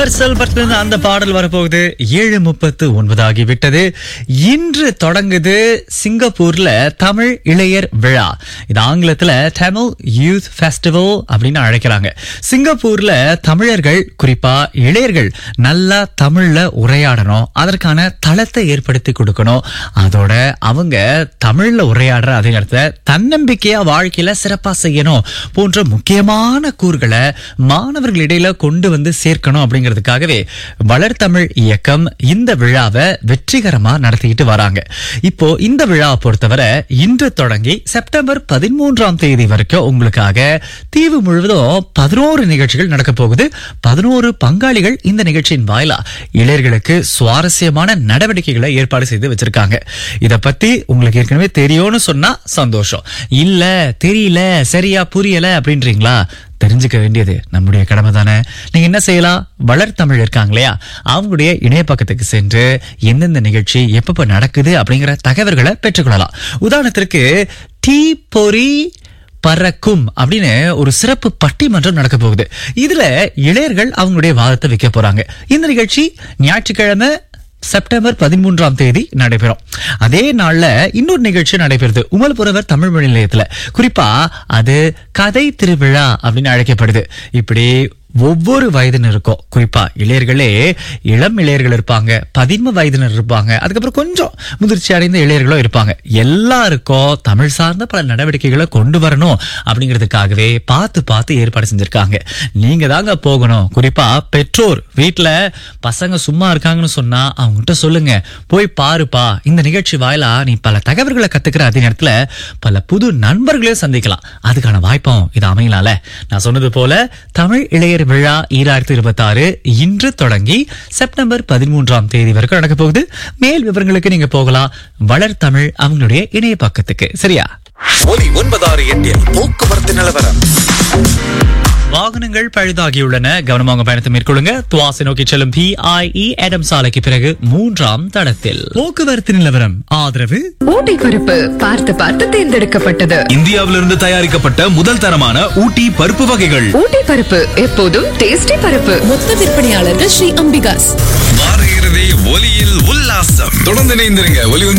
universal படத்திலிருந்து அந்த பாடல் வரப்போகுது ஏழு முப்பத்து ஒன்பது ஆகிவிட்டது இன்று தொடங்குது சிங்கப்பூர்ல தமிழ் இளையர் விழா இது ஆங்கிலத்துல தமிழ் யூத் ஃபெஸ்டிவல் அப்படின்னு அழைக்கிறாங்க சிங்கப்பூர்ல தமிழர்கள் குறிப்பா இளையர்கள் நல்லா தமிழ்ல உரையாடணும் அதற்கான தளத்தை ஏற்படுத்தி கொடுக்கணும் அதோட அவங்க தமிழ்ல உரையாடுற அதே நேரத்துல தன்னம்பிக்கையா வாழ்க்கையில சிறப்பா செய்யணும் போன்ற முக்கியமான கூறுகளை மாணவர்களிடையில கொண்டு வந்து சேர்க்கணும் அப்படிங்கிறதுக்காகவே வளர்தமிழ் இயக்கம் இந்த விழாவை வெற்றிகரமா நடத்திக்கிட்டு வராங்க இப்போ இந்த விழாவை பொறுத்தவரை இன்று தொடங்கி செப்டம்பர் பதிமூன்றாம் தேதி வரைக்கும் உங்களுக்காக தீவு முழுவதும் பதினோரு நிகழ்ச்சிகள் நடக்க போகுது பதினோரு பங்காளிகள் இந்த நிகழ்ச்சியின் வாயிலா இளையர்களுக்கு சுவாரஸ்யமான நடவடிக்கைகளை ஏற்பாடு செய்து வச்சிருக்காங்க இத பத்தி உங்களுக்கு ஏற்கனவே தெரியும்னு சொன்னா சந்தோஷம் இல்ல தெரியல சரியா புரியல அப்படின்றீங்களா தெரிஞ்சுக்க வேண்டியது நம்முடைய கடமை தானே நீங்க என்ன செய்யலாம் வளர்த்தமிழ் இருக்காங்க இல்லையா அவங்களுடைய இணைய பக்கத்துக்கு சென்று எந்தெந்த நிகழ்ச்சி எப்பப்ப நடக்குது அப்படிங்கிற தகவல்களை பெற்றுக்கொள்ளலாம் உதாரணத்திற்கு டீ பொறி பறக்கும் அப்படின்னு ஒரு சிறப்பு பட்டிமன்றம் நடக்க போகுது இதுல இளையர்கள் அவங்களுடைய வாதத்தை வைக்க போறாங்க இந்த நிகழ்ச்சி ஞாயிற்றுக்கிழமை செப்டம்பர் பதிமூன்றாம் தேதி நடைபெறும் அதே நாள்ல இன்னொரு நிகழ்ச்சி நடைபெறுது உமல்புரவர் தமிழ் மொழி நிலையத்துல குறிப்பா அது கதை திருவிழா அப்படின்னு அழைக்கப்படுது இப்படி ஒவ்வொரு வயதினருக்கும் குறிப்பா இளையர்களே இளம் இளையர்கள் இருப்பாங்க பதின்ம வயதினர் இருப்பாங்க அதுக்கப்புறம் கொஞ்சம் முதிர்ச்சி அடைந்த இளையர்களும் இருப்பாங்க எல்லாருக்கும் தமிழ் சார்ந்த பல நடவடிக்கைகளை கொண்டு வரணும் அப்படிங்கிறதுக்காகவே பார்த்து பார்த்து ஏற்பாடு செஞ்சிருக்காங்க நீங்க தாங்க போகணும் குறிப்பா பெற்றோர் வீட்டுல பசங்க சும்மா இருக்காங்கன்னு சொன்னா அவங்ககிட்ட சொல்லுங்க போய் பாருப்பா இந்த நிகழ்ச்சி வாயிலா நீ பல தகவல்களை கத்துக்கிற அதே நேரத்துல பல புது நண்பர்களையும் சந்திக்கலாம் அதுக்கான வாய்ப்பும் இது அமையலாம்ல நான் சொன்னது போல தமிழ் இளையர் விழா ஈராயிரத்தி இருபத்தி ஆறு இன்று தொடங்கி செப்டம்பர் பதிமூன்றாம் தேதி வரைக்கும் நடக்க போகுது மேல் விவரங்களுக்கு நீங்க போகலாம் வளர் தமிழ் அவங்களுடைய இணைய பக்கத்துக்கு சரியா ஒலி ஒன்பதாறு எட்டில் போக்குவரத்து நிலவரம் வாகனங்கள் பழுதாகியுள்ளன கவனமாக பயணத்தை மேற்கொள்ளுங்க துவாசை நோக்கி செல்லும் பிஐஇ எடம் சாலைக்கு பிறகு மூன்றாம் தடத்தில் போக்குவரத்து நிலவரம் ஆதரவு ஊட்டி பருப்பு பார்த்து பார்த்து தேர்ந்தெடுக்கப்பட்டது இந்தியாவிலிருந்து தயாரிக்கப்பட்ட முதல் தரமான ஊட்டி பருப்பு வகைகள் ஊட்டி பருப்பு எப்போதும் டேஸ்டி பருப்பு மொத்த விற்பனையாளர்கள் ஸ்ரீ அம்பிகாஸ் வார இறுதி ஒலியில் உல்லாசம் தொடர்ந்து இணைந்திருங்க ஒலி